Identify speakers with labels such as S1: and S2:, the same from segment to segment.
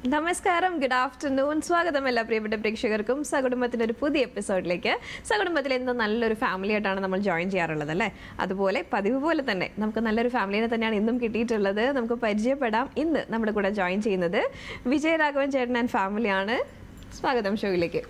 S1: നമസ്കാരം good afternoon സ്വാഗതം എല്ലാ പ്രിയപ്പെട്ട പ്രേക്ഷകർക്കും സകുടുംബത്തിൻ്റെ ഒരു പുതിയ എപ്പിസോഡിലേക്ക് സകുടുംബത്തിൽ എന്തോ നല്ലൊരു ഫാമിലി ആയിട്ടാണ് നമ്മൾ ജോയിൻ ചെയ്യാറുള്ളത് അല്ലേ അതുപോലെ പതിവ് പോലെ തന്നെ നമുക്ക് നല്ലൊരു ഫാമിലിനെ തന്നെയാണ് ഇന്നും കിട്ടിയിട്ടുള്ളത് നമുക്ക് പരിചയപ്പെടാം ഇന്ന് നമ്മുടെ കൂടെ ജോയിൻ ചെയ്യുന്നത് വിജയരാഘവൻ ചേട്ടൻ ആൻഡ് ഫാമിലിയാണ് സ്വാഗതം ഷോയിലേക്ക്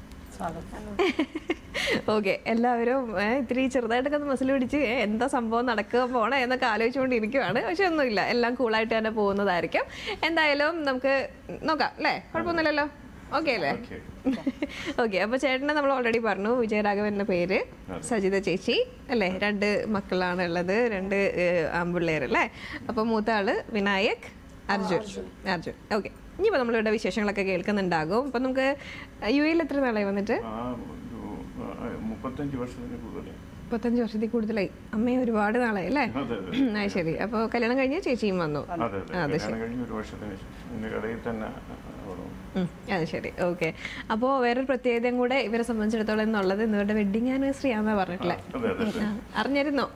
S1: ഓക്കെ എല്ലാവരും ഏ, ഇത്തിരി ചെറുതായിട്ടൊക്കെ ഒന്ന് മസിൽ പിടിച്ച് ഏ, എന്താ സംഭവം നടക്കുക പോണേ എന്നൊക്കെ ആലോചിച്ചുകൊണ്ടിരിക്കുവാണ് പക്ഷെ ഒന്നുമില്ല എല്ലാം കൂളായിട്ട് തന്നെ പോകുന്നതായിരിക്കും എന്തായാലും നമുക്ക് നോക്കാം അല്ലേ കുഴപ്പമൊന്നുമില്ലല്ലോ ഓക്കെ അല്ലേ ഓക്കെ അപ്പോൾ ചേട്ടനെ നമ്മൾ ഓൾറെഡി പറഞ്ഞു വിജയരാഘവൻ എന്ന പേര് സജിത ചേച്ചി അല്ലേ രണ്ട് മക്കളാണ് ഉള്ളത് രണ്ട് ആമ്പിള്ളേർ അല്ലേ അപ്പോൾ മൂത്ത ആള് വിനായക് അർജുൻ അർജുൻ ഓക്കെ ഇനിയിപ്പോൾ നമ്മളിവിടെ വിശേഷങ്ങളൊക്കെ കേൾക്കുന്നുണ്ടാകും അപ്പം നമുക്ക് യു എയിൽ എത്ര നാളായി വന്നിട്ട്
S2: ആ ഒരു ആ, മുപ്പത്തഞ്ച് വർഷത്തിന് കൂടുതൽ
S1: മുപ്പത്തഞ്ച് വർഷത്തിൽ കൂടുതലായി അമ്മയെ ഒരുപാട് നാളായി അല്ലേ
S2: അതെ അതെ
S1: ആ ശരി അപ്പോൾ കല്യാണം കഴിഞ്ഞ് ചേച്ചിയും വന്നു
S2: അതെ അതെ കല്യാണം കഴിഞ്ഞ് ഒരു വർഷത്തിന് ശേഷം എൻ്റെ കടയിൽ തന്നെ അവിടെ
S1: ഉം, അത് ശരി ഓക്കെ അപ്പോൾ വേറൊരു പ്രത്യേകതയും കൂടെ ഇവരെ സംബന്ധിച്ചിടത്തോളം എന്നുള്ളത് ഇന്നിവരുടെ വെഡിങ് ആനിവേഴ്സറി ആണെന്നാ പറഞ്ഞിട്ടില്ലേ
S2: അതെ അതെ
S1: ആ, അറിഞ്ഞിരുന്നോ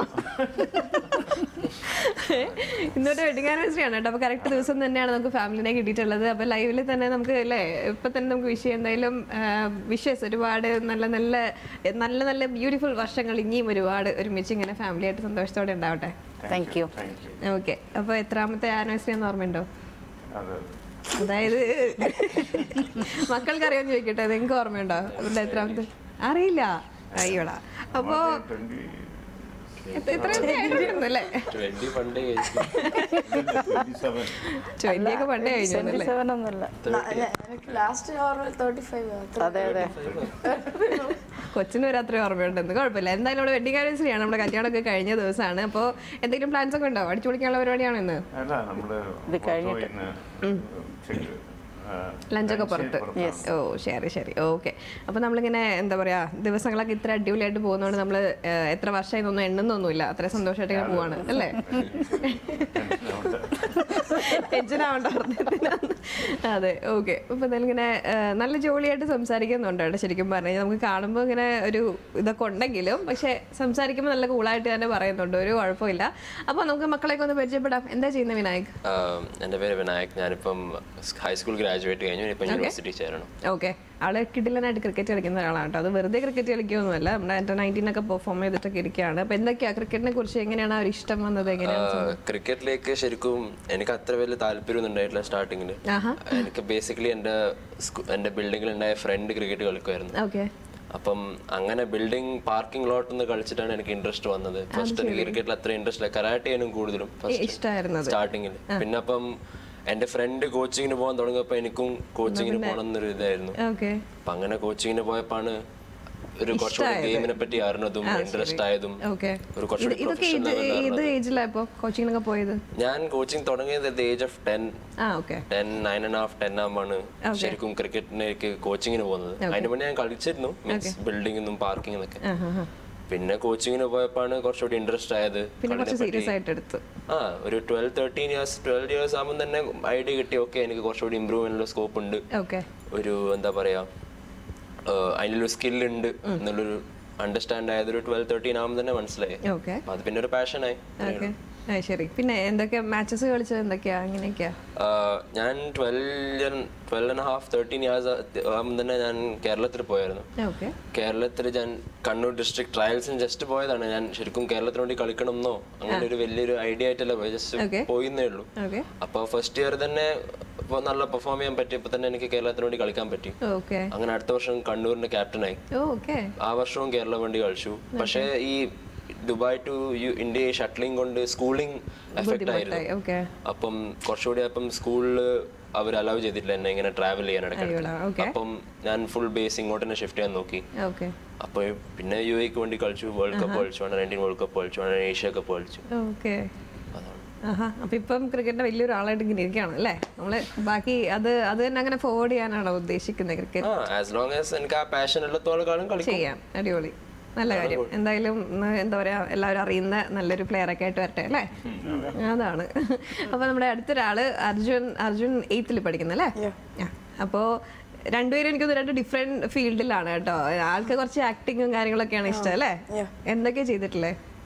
S1: ഇന്നോട്ട് വെഡിങ് ആനിവേഴ്സറി ആണ് കേട്ടോ അപ്പോൾ കറക്റ്റ് ദിവസം തന്നെയാണ് നമുക്ക് ഫാമിലിനെ കിട്ടിയിട്ടുള്ളത് അപ്പോൾ ലൈവിൽ തന്നെ നമുക്ക് അല്ലേ ഇപ്പൊ തന്നെ നമുക്ക് വിഷയം എന്തായാലും വിഷസ് ഒരുപാട് നല്ല നല്ല നല്ല നല്ല ബ്യൂട്ടിഫുൾ വർഷങ്ങൾ ഇനിയും ഒരുപാട് ഒരുമിച്ച് ഇങ്ങനെ ഫാമിലി ആയിട്ട് സന്തോഷത്തോടെ ഉണ്ടാവട്ടെ
S3: thank you
S2: thank you
S1: okay അപ്പോൾ എത്രാമത്തെ ആനിവേഴ്സറി എന്ന് ഓർമ്മയുണ്ടോ
S2: അതെ
S1: അതായത് മക്കൾക്ക് അറിയാൻ ചോദിക്കട്ടെ നിങ്ങൾക്ക് ഓർമ്മയുണ്ടോ അവരുടെ എത്രാമത്തെ അറിയില്ല അയ്യോടാ അപ്പോ
S2: ട്വൻറ്റി
S1: എത്ര- ഇത്രയൊക്കെ ആയിട്ടുണ്ടല്ലേ
S4: ട്വന്റി പണ്ടേ കഴിച്ചു
S2: ട്വൻറ്റി സെവൻ
S1: ട്വന്റി ഒക്കെ പണ്ടേ കഴിഞ്ഞു
S3: ട്വന്റി സെവൻ ഒന്നുമല്ല
S5: എനിക്ക് ലാസ്റ്റ് ഓർമ്മ തേർട്ടി ഫൈവ്
S3: അതെ അതെ
S1: കൊച്ചിന് ഒരു അത്രയും ഓർമ്മയുണ്ടെന്ന് കുഴപ്പമില്ല എന്തായാലും നമ്മുടെ വെഡിങ് ആനിവേഴ്സറി ആണ് നമ്മുടെ കല്യാണമൊക്കെ കഴിഞ്ഞ ദിവസമാണ് അപ്പോൾ എന്തെങ്കിലും പ്ലാൻസ് ഒക്കെ ഉണ്ടോ അടിച്ചു പൊളിക്കാനുള്ള പരിപാടിയാണോ ഇന്ന്
S2: അല്ല നമ്മള്
S3: ഇത് കഴിഞ്ഞിട്ട്.
S2: ചെക്ക്
S1: ലഞ്ചൊക്കെ പുറത്ത് ഓ ശരി ശരി ഓക്കെ അപ്പോൾ നമ്മളിങ്ങനെ എന്താ പറയാ ദിവസങ്ങളൊക്കെ ഇത്ര അടിപൊളിയായിട്ട് പോകുന്നതുകൊണ്ട് നമ്മൾ എത്ര വർഷമായി ഒന്നും എണ്ണുന്നൊന്നുമില്ല അത്ര സന്തോഷമായിട്ട് ഇങ്ങനെ പോവാണ് അല്ലേ ടെൻഷൻ ആവണ്ട അർത്ഥത്തിലാണ്. അതെ ഓക്കെ അപ്പൊ എന്തായാലും ഇങ്ങനെ ആ, നല്ല ജോളിയായിട്ട് സംസാരിക്കുന്നുണ്ട് കേട്ടോ ശരിക്കും പറഞ്ഞു കഴിഞ്ഞാൽ നമുക്ക് കാണുമ്പോൾ ഇങ്ങനെ ഒരു ഇതൊക്കെ ഉണ്ടെങ്കിലും പക്ഷെ സംസാരിക്കുമ്പോൾ നല്ല കൂളായിട്ട് തന്നെ പറയുന്നുണ്ട് ഒരു കുഴപ്പമില്ല അപ്പോൾ നമുക്ക് മക്കളെയൊക്കെ ഒന്ന് പരിചയപ്പെടാം എന്താ ചെയ്യുന്നത് വിനായക്
S4: ആഹ് എൻ്റെ പേര് വിനായക് ഞാനിപ്പം ഹൈസ്കൂൾ ഗ്രാജുവേറ്റ് കഴിഞ്ഞു ഇപ്പം യൂണിവേഴ്സിറ്റി ചേരണം
S1: ഓക്കെ ആള് കിടിലനായിട്ട് ക്രിക്കറ്റ് കളിക്കുന്ന ഒരാളാണ് കേട്ടോ അത് വെറുതെ ക്രിക്കറ്റ് കളിക്കുകയൊന്നുമല്ല നമ്മുടെ അണ്ടർ നയൻറ്റീനൊക്കെ പെർഫോം ചെയ്തിട്ടൊക്കെ ഇരിക്കുകയാണ് അപ്പോൾ എന്തൊക്കെയാ ക്രിക്കറ്റിനെ കുറിച്ച് എങ്ങനെയാണ് ആ ഒരു ഇഷ്ടം വന്നത് എങ്ങനെയാണ്
S4: ആഹ് ക്രിക്കറ്റിലേക്ക് ശരിക്കും എനിക്ക് അത്ര വലിയ താല്പര്യമൊന്നും ഉണ്ടായിട്ടില്ല സ്റ്റാർട്ടിങ്ങിൽ
S1: ആഹാ
S4: എനിക്ക് ബേസിക്കലി എൻ്റെ സ്കൂ- എൻ്റെ ബിൽഡിങ്ങിൽ ഉണ്ടായ ഫ്രണ്ട് ക്രിക്കറ്റ് കളിക്കുമായിരുന്നു
S1: ഓക്കെ
S4: അപ്പം അങ്ങനെ ബിൽഡിംഗ് പാർക്കിംഗ് ലോട്ട് നിന്ന് കളിച്ചിട്ടാണ് എനിക്ക് ഇൻട്രസ്റ്റ് വന്നത് ഫസ്റ്റ് എനിക്ക് ക്രിക്കറ്റിൽ അത്ര ഇൻട്രസ്റ്റ് ഇല്ല കരാട്ടേനും കൂടുതലും ഫസ്റ്റ്
S1: ഇഷ്ടമായിരുന്നത്
S4: സ്റ്റാർട്ടിങ്ങിൽ പിന്നെ അപ്പം എൻ്റെ ഫ്രണ്ട് കോച്ചിങ്ങിന് പോകാൻ തുടങ്ങിയപ്പോൾ എനിക്കും കോച്ചിങ്ങിന് പോകണം എന്നൊരു ഇതായിരുന്നു
S1: ഓക്കെ
S4: അപ്പൊ അങ്ങനെ കോച്ചിങ്ങിന് പോയപ്പോഴാണ് ഒരു കുറച്ചുകൂടി ഗെയിമിനെ പറ്റി അറിഞ്ഞതും ഇൻട്രസ്റ്റ് ആയതും
S1: ഓക്കെ
S4: ഒരു കുറച്ചുകൂടി
S1: ഇതൊക്കെ
S4: പ്രൊഫഷണൽ
S1: ഏത്
S4: ലെവലിൽ
S1: ഏത് ഏജിലാണ് ഇപ്പോൾ കോച്ചിങ്ങിനൊക്കെ പോയത്
S4: ഞാൻ കോച്ചിങ് തുടങ്ങിയത് at age of ten
S1: ah okay
S4: ten nine and half ten ആകുമ്പോൾ ശരിക്കും ക്രിക്കറ്റിലേക്ക് കോച്ചിങ്ങിന് പോകുന്നത് അതിന് മുന്നേ ഞാൻ കളിച്ചിരുന്നു മീൻസ് ബിൽഡിങ്ങിന്നും പാർക്കിംഗ് ഒക്കെ
S1: ആ ഹാ ഹാ
S4: പിന്നെ കോച്ചിങ്ങിന് പോയപ്പോഴാണ് കുറച്ചുകൂടി ഇൻട്രസ്റ്റ് ആയത്
S1: പിന്നെ കുറച്ച്
S4: കളിനെ
S1: സീരിയസ്
S4: പറ്റി.
S1: ആയിട്ട് എടുത്തു
S4: ആ ഒരു twelve thirteen years twelve years ആകുമ്പോൾ തന്നെ ഐഡിയ കിട്ടി ഓക്കെ എനിക്ക് കുറച്ചുകൂടി ഇമ്പ്രൂവ്മെന്റിനുള്ള സ്കോപ്പ് ഉണ്ട്
S1: ഓക്കെ
S4: ഒരു എന്താ പറയാ ആഹ് അതിലൊരു സ്കിൽ ഉണ്ട് എന്നുള്ളൊരു അണ്ടർസ്റ്റാൻഡ് ആയത് ഒരു ട്വൽവ് തേർട്ടീൻ ആകുമ്പോൾ തന്നെ മനസ്സിലായി
S1: ഓക്കെ
S4: അപ്പൊ അത് പിന്നെ ഒരു പാഷനായി
S1: ഓക്കെ ആ ശരി പിന്നെ എന്തൊക്കെയാ മാച്ചസ് കളിച്ചത് എന്തൊക്കെയാ അങ്ങനെയൊക്കെയാ
S4: ഞാൻ twelve twelve and half thirteen years ആകുമ്പോൾ തന്നെ ഞാൻ കേരളത്തിൽ പോയായിരുന്നു
S1: ഓക്കെ
S4: കേരളത്തിൽ ഞാൻ കണ്ണൂർ ഡിസ്ട്രിക്ട് ട്രയൽസിന് ജസ്റ്റ് പോയതാണ് ഞാൻ ശരിക്കും കേരളത്തിന് വേണ്ടി കളിക്കണം എന്നോ അങ്ങനെ ഒരു വലിയൊരു ഐഡിയ ആയിട്ടല്ല പോയി
S1: Okay.
S4: ജസ്റ്റ് പോയിന്നേ ഉള്ളൂ
S1: ഓക്കെ
S4: അപ്പോൾ ഫസ്റ്റ് ഇയർ തന്നെ ഇപ്പൊ നല്ല പെർഫോം ചെയ്യാൻ പറ്റിയപ്പോൾ തന്നെ എനിക്ക് കേരളത്തിന് വേണ്ടി കളിക്കാൻ പറ്റി
S1: ഓക്കെ
S4: അങ്ങനെ അടുത്ത വർഷം കണ്ണൂരിന്റെ ക്യാപ്റ്റനായി
S1: ഓക്കെ
S4: ആ വർഷവും കേരള വേണ്ടി കളിച്ചു പക്ഷേ ഈ ദുബായ് ടു ഇന്ത്യ ഷട്ടിലിംഗ് കൊണ്ട് സ്കൂളിംഗ് എഫക്റ്റ് ആയിരുന്നു
S1: ഓക്കെ
S4: അപ്പം കുറച്ചുകൂടി അപ്പം സ്കൂളിൽ അവർ അലൗ ചെയ്തിട്ടില്ല എന്നെ ഇങ്ങനെ ട്രാവൽ ചെയ്യാൻ ഇടയ്ക്കിടയ്ക്ക്
S1: അയ്യോടാ ഓക്കെ
S4: അപ്പം ഞാൻ ഫുൾ ബേസ് ഇങ്ങോട്ട് തന്നെ ഷിഫ്റ്റ് ചെയ്യാൻ നോക്കി
S1: ഓക്കെ
S4: അപ്പോൾ പിന്നെ യു എക്ക് വേണ്ടി കളിച്ചു വേൾഡ് കപ്പ് കളിച്ചു അണ്ടർ നയൻറ്റീൻ വേൾഡ് കപ്പ് കളിച്ചു അണ്ടർ ഏഷ്യ കപ്പ് കളിച്ചു
S1: ഓക്കെ
S4: അതാണ്
S1: ആഹാ അപ്പൊ ഇപ്പം ക്രിക്കറ്റിന്റെ വലിയൊരു ആളായിട്ട് ഇങ്ങനെ ഇരിക്കുകയാണ് അല്ലേ നമ്മള് ബാക്കി അത് അത് തന്നെ അങ്ങനെ ഫോർവേഡ് ചെയ്യാനാണോ ഉദ്ദേശിക്കുന്നത് ക്രിക്കറ്റ്
S4: ആ ആസ് ലോങ് ആസ് എനിക്ക് ആ പാഷൻ ഉള്ളത്തോളം കാലം കളിക്കും
S1: ചെയ്യാം അടിപൊളി നല്ല കാര്യം എന്തായാലും ഉം, എന്താ പറയാ എല്ലാവരും അറിയുന്ന നല്ലൊരു പ്ലെയർ ഒക്കെ ആയിട്ട് വരട്ടെ അല്ലേ അതാണ് അപ്പൊ നമ്മുടെ അടുത്തൊരാള് അർജുൻ അർജുൻ എയ്ത്തിൽ പഠിക്കുന്നല്ലേ ആ, അപ്പോ രണ്ടുപേരും എനിക്കൊന്ന് രണ്ട് ഡിഫറെന്റ് ഫീൽഡിലാണ് കേട്ടോ ആൾക്ക് കുറച്ച് ആക്ടിങ്ങും കാര്യങ്ങളൊക്കെയാണ് ഇഷ്ടം അല്ലേ എന്തൊക്കെയാ ചെയ്തിട്ടില്ലേ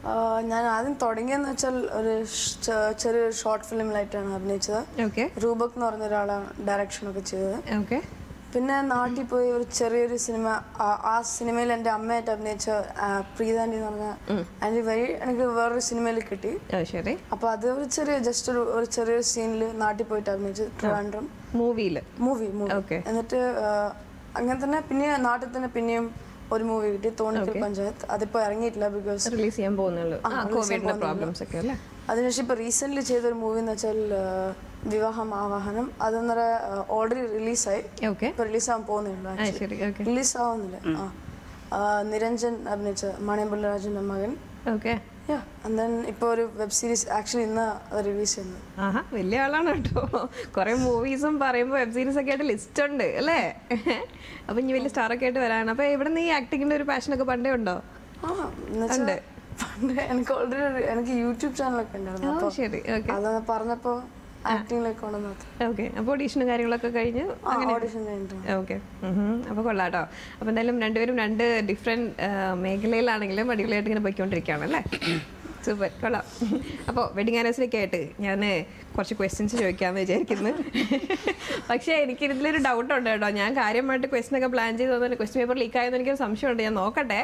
S5: ഞാൻ ആദ്യം തുടങ്ങിയെന്ന് വെച്ചാൽ ഒരു ഷ- ചെറിയൊരു ഷോർട്ട് ഫിലിമിലായിട്ടാണ് അഭിനയിച്ചത്
S1: ഓക്കെ
S5: റൂബക് എന്ന് പറഞ്ഞ ഒരാളാണ് ഡയറക്ഷൻ ഒക്കെ ചെയ്തത്
S1: ഓക്കെ
S5: പിന്നെ നാട്ടിൽ പോയി ഒരു ചെറിയൊരു സിനിമ ആ- ആ സിനിമയിൽ എൻ്റെ അമ്മയായിട്ട് അഭിനയിച്ച ആ, പ്രീതാൻഡി എന്ന് പറഞ്ഞ ആൻറ്റി വഴി എനിക്ക് വേറൊരു സിനിമയിൽ കിട്ടി
S1: ഓ ശരി
S5: അപ്പോൾ അത് ഒരു ചെറിയ ജസ്റ്റ് ഒരു ഒരു ചെറിയൊരു സീനിൽ നാട്ടിൽ പോയിട്ട് അഭിനയിച്ചു ട്രിവാൻഡ്രം
S1: മൂവിയിൽ
S5: മൂവി മൂവി
S1: Okay.
S5: എന്നിട്ട് ആ, അങ്ങനെ തന്നെ പിന്നെ നാട്ടിൽ തന്നെ പിന്നെയും ഒരു മൂവി കിട്ടി തോണിക്കൽ പഞ്ചായത്ത് അതിപ്പോ ഇറങ്ങിയിട്ടില്ല ബിക്കോസ്
S1: റിലീസ് ചെയ്യാൻ പോകുന്നുള്ളൂ
S5: ആ,
S1: ആ
S5: release
S1: കോവിഡിന്റെ
S5: ചെയ്യാൻ
S1: പ്രോബ്ലംസ് ഒക്കെ അല്ലേ
S5: അതിനുശേഷം ഇപ്പൊ റീസെന്റ് ചെയ്തൊരു മൂവി എന്ന് വെച്ചാൽ ആ, വിവാഹം ആവാഹനം അതെന്നേരം ഓൾറെഡി റിലീസായി
S1: ഓക്കെ
S5: ഇപ്പൊ റിലീസ് ആവാൻ പോകുന്നുള്ളൂ
S1: ആ ശരി ഓക്കെ
S5: റിലീസ് ആവുന്നില്ല ആ ആ, നിരഞ്ജൻ അഭിനയിച്ച മണിയമ്പള്ളി രാജന്റെ മകൻ
S1: ഓക്കെ
S5: യാ ദെൻ ഇപ്പോൾ ഒരു വെബ് സീരീസ് ആക്ച്വലി ഇന്ന് റിലീസ് ചെയ്യുന്നത്
S1: ആഹാ വലിയ ആളാണ് കേട്ടോ കുറെ മൂവീസും പറയുമ്പോൾ വെബ് സീരീസ് ഒക്കെ ആയിട്ട് ലിസ്റ്റ് ഉണ്ട് അല്ലേ അപ്പൊ ഇനി വലിയ സ്റ്റാർ ഒക്കെ ആയിട്ട് വരാണ് അപ്പൊ ഇവിടെ നിന്ന് ഈ ആക്ടിങ്ങിന്റെ ഒരു പാഷൻ ഒക്കെ പണ്ടേ ഉണ്ടോ
S5: ആ എന്നുവെച്ചാൽ പണ്ട് എനിക്ക് ഓൾറെഡി എനിക്ക് യൂട്യൂബ് ചാനലൊക്കെ ഉണ്ടായിരുന്നു
S1: ഓ
S5: അപ്പോൾ
S1: ശരി ഓക്കെ
S5: അതൊന്ന് പറഞ്ഞപ്പോ ആക്ടിങ്ങിലേക്ക് കൊണ്ടുവന്നു
S1: ഓക്കെ അപ്പോൾ ഓഡീഷനും കാര്യങ്ങളൊക്കെ കഴിഞ്ഞ് അങ്ങനെ
S5: ഓഡിഷൻ കഴിഞ്ഞിട്ട്
S1: ഓക്കെ അപ്പോൾ കൊള്ളാട്ടോ അപ്പോൾ എന്തായാലും രണ്ടുപേരും രണ്ട് ഡിഫറെൻറ്റ് മേഖലയിലാണെങ്കിലും അടിപൊളിയായിട്ട് ഇങ്ങനെ പോയിക്കൊണ്ടിരിക്കുകയാണ് അല്ലേ സൂപ്പർ കൊള്ളാം അപ്പോൾ വെഡിങ് ആനിവേഴ്സറിക്ക് ആയിട്ട് ഞാൻ കുറച്ച് ക്വസ്റ്റ്യൻസ് ചോദിക്കാമെന്ന് വിചാരിക്കുന്നു പക്ഷേ എനിക്ക് ഇതിലൊരു ഡൗട്ട് ഉണ്ട് കേട്ടോ ഞാൻ കാര്യമായിട്ട് ക്വസ്റ്റ്യൻ ഒക്കെ പ്ലാൻ ചെയ്ത് തന്നെ ക്വസ്റ്റ്യൻ പേപ്പർ ലീക്ക് ആയെന്ന് എനിക്കൊരു സംശയമുണ്ട് ഞാൻ നോക്കട്ടെ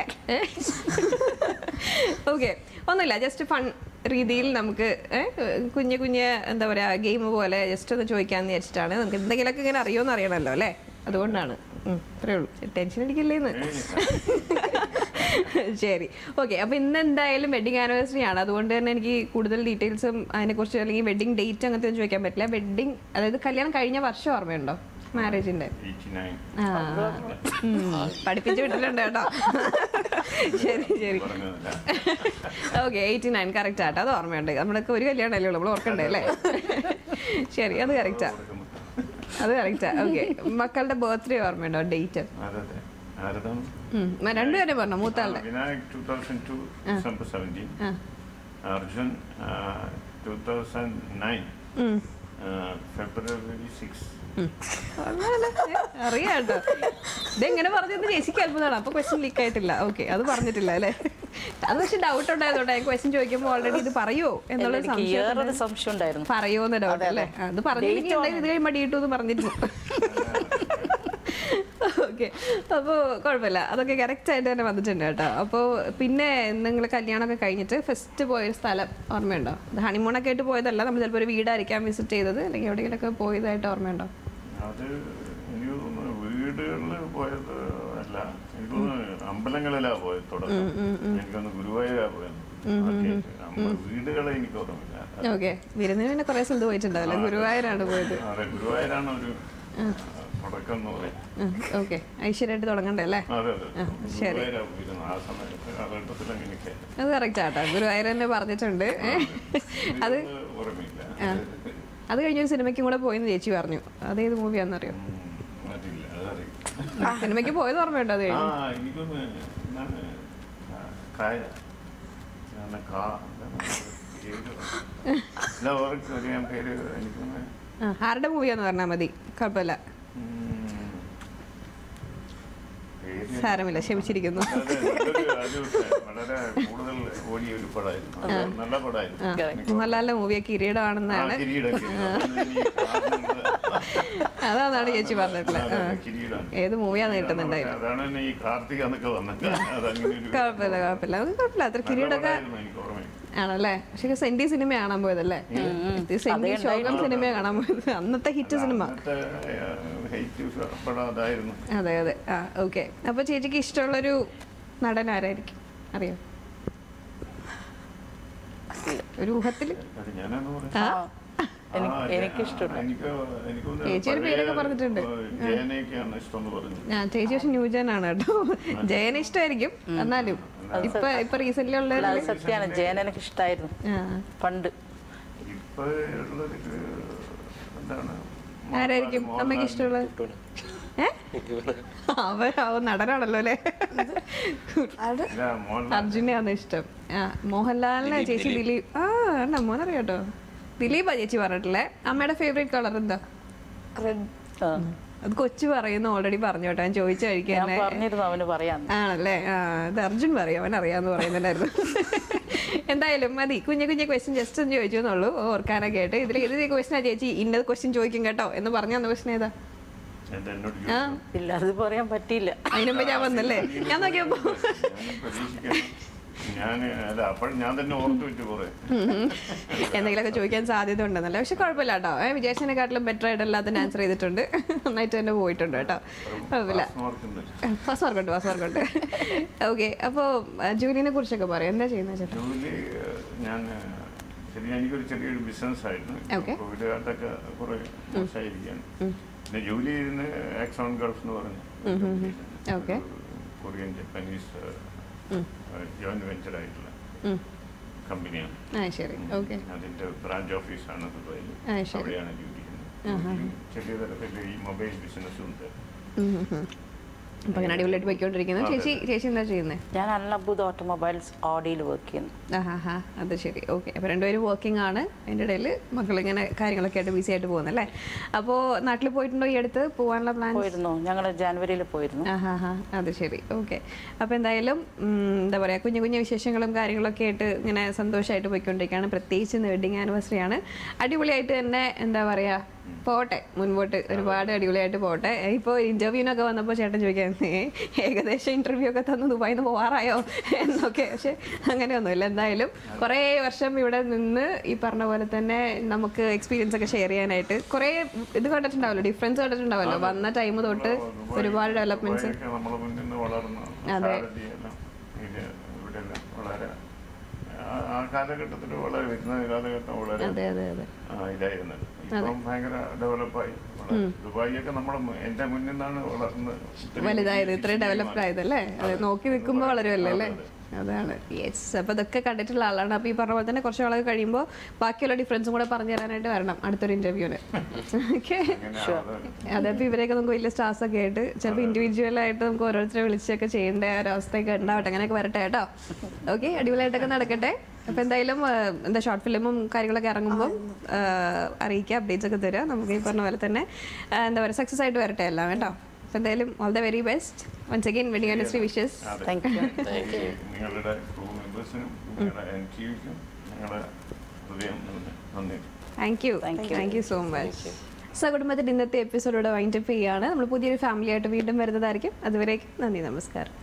S1: ഓക്കെ ഒന്നുമില്ല ജസ്റ്റ് ഫൺ രീതിയിൽ നമുക്ക് ഏ, കുഞ്ഞു കുഞ്ഞ് എന്താ പറയുക ഗെയിം പോലെ ജസ്റ്റ് ഒന്ന് ചോദിക്കാമെന്ന് വിചാരിച്ചിട്ടാണ് നമുക്ക് എന്തെങ്കിലുമൊക്കെ ഇങ്ങനെ അറിയുമെന്ന് അറിയണമല്ലോ അല്ലേ അതുകൊണ്ടാണ് ഉം, അത്രേ ഉള്ളൂ ടെൻഷൻ അടിക്കില്ലേന്ന് ശരി ഓക്കെ അപ്പൊ ഇന്ന് എന്തായാലും വെഡിങ് ആനിവേഴ്സറി ആണ് അതുകൊണ്ട് തന്നെ എനിക്ക് കൂടുതൽ ഡീറ്റെയിൽസും അതിനെക്കുറിച്ച് അല്ലെങ്കിൽ വെഡിങ് ഡേറ്റ് അങ്ങനത്തെ ഒന്നും ചോദിക്കാൻ പറ്റില്ല വെഡിങ് അതായത് കല്യാണം കഴിഞ്ഞ വർഷം ഓർമ്മയുണ്ടോ മാരേജിന്റെ
S2: എയ്റ്റി നയൻ
S1: ആ ഉം, പഠിപ്പിച്ചു വിട്ടിട്ടുണ്ട് കേട്ടോ ശരി ശരി
S2: പറഞ്ഞതല്ല
S1: ഓക്കെ എയ്റ്റി നയൻ കറക്റ്റ് ആട്ടോ അത് ഓർമ്മയുണ്ട് നമ്മളൊക്കെ ഒരു കല്യാണം അല്ലേ ഉള്ളൂ നമ്മൾ ഓർക്കണ്ടേ അല്ലേ ശരി അത് കറക്റ്റാ അത് കറക്റ്റാ ഓക്കെ മക്കളുടെ ബർത്ത്ഡേ ഓർമ്മയുണ്ടോ ഡേറ്റ്
S2: അതെ ആരതാണ്
S1: രണ്ടുപേരും പറഞ്ഞു മൂത്താളുടെ
S2: Vinayak two thousand two December seventeen Arjun two thousand nine
S1: hmm.
S2: February six
S1: അറിയാം കേട്ടോ ഇതെങ്ങനെ പറഞ്ഞത് ചേച്ചിക്ക് അത്ഭുതമാണ് അപ്പൊ ക്വസ്റ്റ്യൻ ലീക്ക് ആയിട്ടില്ല ഓക്കെ അത് പറഞ്ഞിട്ടില്ല അല്ലേ അത് പക്ഷെ ഡൗട്ട് ഉണ്ടായതുകൊണ്ട് ക്വസ്റ്റ്യൻ ചോദിക്കുമ്പോൾ ഓൾറെഡി ഇത് പറയോ എന്നുള്ള
S3: എനിക്ക്
S1: സംശയം
S3: വേറൊരു സംശയം ഉണ്ടായിരുന്നു
S1: പറയോന്ന് ഡൗട്ട് അല്ലേ ആ, അത് പറഞ്ഞില്ലെങ്കിൽ ഇത് കഴിയുമ്പോൾ മടിയിട്ടു എന്ന് പറഞ്ഞിരുന്നു ഓക്കെ അപ്പോൾ കുഴപ്പമില്ല അതൊക്കെ കറക്റ്റ് ആയിട്ട് തന്നെ വന്നിട്ടുണ്ട് കേട്ടോ അപ്പോൾ പിന്നെ നിങ്ങൾ കല്യാണമൊക്കെ കഴിഞ്ഞിട്ട് ഫസ്റ്റ് പോയൊരു സ്ഥലം ഓർമ്മയുണ്ടോ ഇത് ഹണിമൂണൊക്കെ ആയിട്ട് പോയതല്ല നമ്മൾ ചിലപ്പോൾ ഒരു വീടായിരിക്കാം വിസിറ്റ് ചെയ്തത് അല്ലെങ്കിൽ എവിടെയെങ്കിലുമൊക്കെ പോയതായിട്ട് ഓർമ്മയുണ്ടോ
S2: അത് എനിക്ക് തോന്നുന്നു വീടുകളിൽ പോയത് അല്ല എനിക്ക് തോന്നുന്നു അമ്പലങ്ങളിലാ പോയത് തുടക്കം എനിക്കൊന്ന് ഗുരുവായൂരാ പോയത് ആദ്യമായിട്ട്. അമ്പ- വീടുകളെ എനിക്ക് ഓർമ്മയില്ല
S1: ഓക്കെ വിരുന്നിന് പിന്നെ കുറേ സ്ഥലത്ത് പോയിട്ടുണ്ടാവില്ല ഗുരുവായൂരാണ് പോയത്
S2: അതെ ഗുരുവായൂരാണ് ഒരു തുടക്കം എന്ന് പറയും
S1: ഓക്കെ ഐശ്വര്യമായിട്ട് തുടങ്ങണ്ടേ അല്ലേ
S2: അതെ അതെ ഗുരുവായൂരാ പോയിരുന്നു ആ സമയത്ത് കാലഘട്ടത്തിൽ അങ്ങനെയൊക്കെ
S1: അത് കറക്റ്റ് ആട്ടോ ഗുരുവായൂർ തന്നെ പറഞ്ഞിട്ടുണ്ട് ഏ? അത്
S2: വീടുകള് ഓർമ്മയില്ല
S1: അത് കഴിഞ്ഞൊരു സിനിമയ്ക്കും കൂടെ പോയെന്ന് ചേച്ചി പറഞ്ഞു അതേത് മൂവിയാണെന്നറിയോ
S2: ഉം, അതില്ല അതറിയില്ല
S1: സിനിമയ്ക്ക് പോയത് ഓർമ്മയുണ്ടോ അത്
S2: ആ
S1: കഴിഞ്ഞ്
S2: എനിക്കൊന്ന് എന്താണ് ആ, കായ എന്താണ് കാ എന്താണ് പേര് അല്ല ഓർക്ക് ഒരു ഞാൻ പേര് എനിക്കൊന്ന്
S1: ആ, ആരുടെ മൂവിയാന്ന് പറഞ്ഞാൽ മതി കുഴപ്പമില്ല
S2: ഉം, പേര്
S1: സാരമില്ല ക്ഷമിച്ചിരിക്കുന്നു
S2: അതെ, ഇതൊരു അത് വളരെ കൂടുതൽ ഓടിയ ഒരു പടമായിരുന്നു അത് നല്ല പടമായിരുന്നു എനിക്ക്
S1: മോഹൻലാലിന്റെ മൂവിയെ കിരീടമാണെന്നാണ്
S2: ആ, കിരീടം, കിരീടം. അതൊന്നും ഈ കാണുന്നത്
S1: അതാണെന്നാണ് ചേച്ചി പറഞ്ഞിട്ടുള്ളത്
S2: അതെ, കിരീടം.
S1: ഏത് മൂവിയാന്ന് കിട്ടുന്നുണ്ടായിരുന്നു
S2: അതാണ് എന്നെ ഈ കാർത്തിക എന്നൊക്കെ വന്നത് അതങ്ങനെ ഒരു
S1: കുഴപ്പമില്ല കുഴപ്പമില്ല അത് കുഴപ്പമില്ല അത്ര കിരീടമൊക്കെ
S2: പടമായിരുന്നു എനിക്ക് ഓർമ്മയില്ല
S1: ആണല്ലേ പക്ഷെ സെന്റി സിനിമ കാണാൻ പോയതല്ലേ ഇത് സെന്റി ശോകം സിനിമ കാണാൻ പോയത് അന്നത്തെ ഹിറ്റ് സിനിമ
S2: അന്നത്തെ ഹൈറ്റ് പടം അതായിരുന്നു
S1: അതെ അതെ ആ ഓക്കെ അപ്പൊ ചേച്ചിക്ക് ഇഷ്ടമുള്ളൊരു നടൻ ആരായിരിക്കും അറിയോ ഒരു ഊഹത്തില്
S2: അത് ഞാനാണ് പറഞ്ഞത്.
S1: ആ
S3: എനിക്ക്
S2: ആ,
S3: എനിക്കിഷ്ടമുണ്ട്
S2: എനിക്ക് എനിക്കൊന്ന്
S1: ചേച്ചി ഒരു
S2: പഴയ,
S1: പേരൊക്കെ പറഞ്ഞിട്ടുണ്ട്.
S2: ഏഹ്, ജയനെയൊക്കെയാണ് ഇഷ്ടം എന്ന് പറഞ്ഞു
S1: ആ ചേച്ചി പക്ഷെ ന്യൂജനാണ് കേട്ടോ ജയന് ഇഷ്ടമായിരിക്കും എന്നാലും ഇപ്പൊ ഇപ്പൊ റീസെന്റ് ഉള്ള
S3: അല്ല, അത് സത്യമാണ് ജയൻ എനിക്ക് ഇഷ്ടമായിരുന്നു
S1: ആ.
S3: പണ്ട്
S2: ഇപ്പൊ ഉള്ളത് എന്താണ്
S1: ആരായിരിക്കും അമ്മയ്ക്ക് ഇഷ്ടമുള്ളത് ഏ അവൻ അവൻ നടനാണല്ലോ അല്ലേ
S5: ആരുടെ
S2: ഇല്ല, മോഹൻലാൽ
S1: അർജുനെയാണ് ഇഷ്ടം ആ മോഹൻലാലിനെ ചേച്ചി ദിലീപ് ആ ആണോ മോനറിയാട്ടോ ദിലീപാ ചേച്ചി പറഞ്ഞിട്ടില്ലേ അമ്മയുടെ ഫേവറേറ്റ് കളർ എന്താ
S5: റെഡ്
S3: ആ.
S1: അത് കൊച്ചു പറയുന്നു ഓൾറെഡി പറഞ്ഞു കേട്ടോ ഞാൻ ചോദിച്ചു
S3: ഞാൻ
S1: കഴിക്കാൻ
S3: പറഞ്ഞിരുന്നു അവന് പറയാൻ
S1: ആണല്ലേ ആ ഇത് അർജുൻ പറയും അവൻ അറിയാന്ന് പറയുന്നുണ്ടായിരുന്നു എന്തായാലും മതി കുഞ്ഞു കുഞ്ഞു ക്വസ്റ്റ്യൻ ജസ്റ്റ് ഒന്ന് ചോദിച്ചു എന്നുള്ളൂ ഓർക്കാനൊക്കെ ആയിട്ട് ഇതിൽ ഏത് ക്വസ്റ്റ്യനാ ചേച്ചി ഇന്നത് ക്വസ്റ്റ്യൻ ചോദിക്കും കേട്ടോ എന്ന് പറഞ്ഞ ക്വസ്റ്റ്യൻ ഏതാ
S2: എന്താ എന്നോട്
S1: ആ
S2: ചോദിച്ചത്?
S3: ഇല്ല അത് പറയാൻ പറ്റിയില്ല
S1: അതിനുമ്പ് ഞാൻ വന്നല്ലേ ഞാൻ നോക്കിയപ്പോ
S2: ഞാൻ പ്രതീക്ഷിക്കാം ഞാൻ അല്ല അപ്പോൾ ഞാൻ തന്നെ ഓർത്തു വെച്ചു കുറെ
S1: എന്തെങ്കിലുമൊക്കെ ചോദിക്കാൻ സാധ്യത ഉണ്ടെന്നല്ലേ പക്ഷെ കുഴപ്പമില്ല കേട്ടോ ഏ വിചാരിച്ചതിനെക്കാട്ടിലും ബെറ്റർ ആയിട്ട് എല്ലാത്തിനും ആൻസർ ചെയ്തിട്ടുണ്ട് നന്നായിട്ട് തന്നെ പോയിട്ടുണ്ട് കേട്ടോ കുഴപ്പമില്ല
S2: പാസ് മാർക്കുണ്ട്
S1: ഫസ്റ്റ് മാർക്കുണ്ട് ഫസ്റ്റ് മാർക്കുണ്ട് ഓക്കെ അപ്പോൾ ജൂലിനെ കുറിച്ചൊക്കെ പറയാം എന്താ ചെയ്യുന്നത് ചേട്ടാ
S2: ജോലി ഏഹ്, ഞാൻ ഏഹ്, ശരി എനിക്കൊരു ചെറിയൊരു ബിസിനസ് ആയിരുന്നു
S1: Okay.
S2: കോവിഡ് കാലത്തൊക്കെ കുറെ മോശമായിരിക്കുകയാണ് പിന്നെ ജോലി ചെയ്യുന്ന ആക്സോൺ ഗൾഫ് എന്ന് പറഞ്ഞു
S1: Okay.
S2: Korean Japanese joint venture ആയിട്ടുള്ള
S1: ഉം.
S2: കമ്പനിയാണ്
S1: ആ ശരി ഓക്കെ
S2: അതിന്റെ ബ്രാഞ്ച് ഓഫീസാണ് ദുബായിൽ
S1: ആ, ശരി.
S2: അവിടെയാണ് ജോലി ചെയ്യുന്നത് ചെറിയ തരത്തിൽ ഈ മൊബൈൽ ബിസിനസ്സും ഉണ്ട്
S1: അപ്പൊ അങ്ങനെ അടിപൊളിയായിട്ട് പോയിക്കൊണ്ടിരിക്കുന്നു ചേച്ചി ചേച്ചി എന്താ ചെയ്യുന്നത്
S3: ഞാൻ അൽനബൂദ് ഓട്ടോമൊബൈൽസ് ഓഡിയിൽ വർക്ക് ചെയ്യുന്നു
S1: ആഹാ ഹാ അത് ശരി ഓക്കെ അപ്പോൾ രണ്ടുപേരും വർക്കിംഗ് ആണ് അതിൻ്റെ ഇടയിൽ മക്കളിങ്ങനെ കാര്യങ്ങളൊക്കെ ആയിട്ട് ബിസി ആയിട്ട് പോകുന്നല്ലേ അപ്പോൾ നാട്ടിൽ പോയിട്ടുണ്ടോ ഈ അടുത്ത് പോകാനുള്ള പ്ലാൻ
S3: പോയിരുന്നു ഞങ്ങൾ ജാനുവരിയിൽ പോയിരുന്നു
S1: ആഹാ ഹാ അത് ശരി ഓക്കെ അപ്പോൾ എന്തായാലും ഉം, എന്താ പറയുക കുഞ്ഞു കുഞ്ഞു വിശേഷങ്ങളും കാര്യങ്ങളൊക്കെ ആയിട്ട് ഇങ്ങനെ സന്തോഷമായിട്ട് പോയിക്കൊണ്ടിരിക്കുകയാണ് പ്രത്യേകിച്ച് ഇന്ന് വെഡിങ് ആനിവേഴ്സറി ആണ് അടിപൊളിയായിട്ട് തന്നെ എന്താ പറയുക പോട്ടെ മുൻപോട്ട് ഒരുപാട് അടിപൊളിയായിട്ട് പോട്ടെ ഇപ്പോൾ ഇന്റർവ്യൂവിനൊക്കെ വന്നപ്പോൾ ചേട്ടൻ ചോദിക്കായിരുന്നേ ഏകദേശം ഇന്റർവ്യൂ ഒക്കെ തന്നു ദുബായിൽ നിന്ന് പോകാറായോ എന്നൊക്കെ പക്ഷെ അങ്ങനെയൊന്നുമില്ല എന്തായാലും കുറേ വർഷം ഇവിടെ നിന്ന് ഈ പറഞ്ഞ പോലെ തന്നെ നമുക്ക് എക്സ്പീരിയൻസ് ഒക്കെ ഷെയർ ചെയ്യാനായിട്ട് കുറേ ഇത് കണ്ടിട്ടുണ്ടാവല്ലോ ഡിഫറൻസ് കണ്ടിട്ടുണ്ടാവല്ലോ വന്ന ടൈം തൊട്ട് ഒരുപാട് ഡെവലപ്മെന്റ്സ്
S2: ദുബായൊക്കെ നമ്മളെ മുന്നിൽ നിന്ന് വളർന്നു
S1: അതെ.
S2: സാരഥി എല്ലാം ഇത് ഇവിടെ എല്ലാം വളരെ ആ- ആ കാലഘട്ടത്തിൽ വളരെ വരുന്ന കാലഘട്ടം വളരെ
S1: അതെ അതെ അതെ
S2: ആ, ഇതായിരുന്നത് ഇപ്പം ഭയങ്കര ഡെവലപ്പായി ദുബായിയൊക്കെ നമ്മുടെ മു- എന്റെ മുന്നിൽ നിന്നാണ് വളർന്ന് ഇത്രയും
S1: വലുതായത് ഇത്രയും
S2: വിജയമായി.
S1: ഡെവലപ്ഡ് ആയതല്ലേ അതെ നോക്കി നിൽക്കുമ്പോൾ വളരുമല്ലോ അല്ലേ അതാണ് യെസ് അപ്പോൾ ഇതൊക്കെ കണ്ടിട്ടുള്ള ആളാണ് അപ്പോൾ ഈ പറഞ്ഞ പോലെ തന്നെ കുറച്ച് നാളൊക്കെ കഴിയുമ്പോൾ ബാക്കിയുള്ള ഡിഫറൻസും കൂടെ പറഞ്ഞു തരാനായിട്ട് വരണം അടുത്തൊരു ഇന്റർവ്യൂവിന് ഓക്കെ
S2: അങ്ങനെ അത്
S1: അതപ്പോൾ ഇവരെയൊക്കെ നമുക്ക് വലിയ സ്റ്റാർസ് ഒക്കെ ആയിട്ട് ചിലപ്പോൾ ഇൻഡിവിജ്വൽ ആയിട്ട് നമുക്ക് ഓരോരുത്തരെ വിളിച്ചൊക്കെ ചെയ്യേണ്ട ആ ഒരു അവസ്ഥയൊക്കെ ഉണ്ടാവട്ടെ അങ്ങനെയൊക്കെ വരട്ടെ കേട്ടോ ഓക്കെ അടിപൊളിയായിട്ടൊക്കെ നടക്കട്ടെ അപ്പോൾ എന്തായാലും ആ, എന്താ ഷോർട്ട് ഫിലിമും കാര്യങ്ങളൊക്കെ ഇറങ്ങുമ്പോൾ അറിയിക്കുക അപ്ഡേറ്റ്സ് ഒക്കെ തരിക നമുക്ക് ഈ പറഞ്ഞ പോലെ തന്നെ ആ, എന്താ പറയുക സക്സസ് ആയിട്ട് വരട്ടെ എല്ലാം കേട്ടോ അപ്പോൾ എന്തായാലും all the very best once again wedding anniversary wishes
S2: അതെ.
S3: താങ്ക് യു
S4: താങ്ക് യു
S2: നിങ്ങളുടെ ക്രൂ മെമ്പേഴ്സിനും നിങ്ങളുടെ എൻ ടി വിക്കും ഞങ്ങളുടെ ഹൃദയം നിറഞ്ഞ നന്ദി
S1: thank you
S3: Thank you.
S1: Thank you so much so കുടുംബത്തിൻ്റെ ഇന്നത്തെ എപ്പിസോഡോടെ വൈൻഡപ്പ് ചെയ്യുകയാണ് നമ്മൾ പുതിയൊരു ഫാമിലി ആയിട്ട് വീണ്ടും വരുന്നതായിരിക്കും അതുവരേക്കും നന്ദി നമസ്കാരം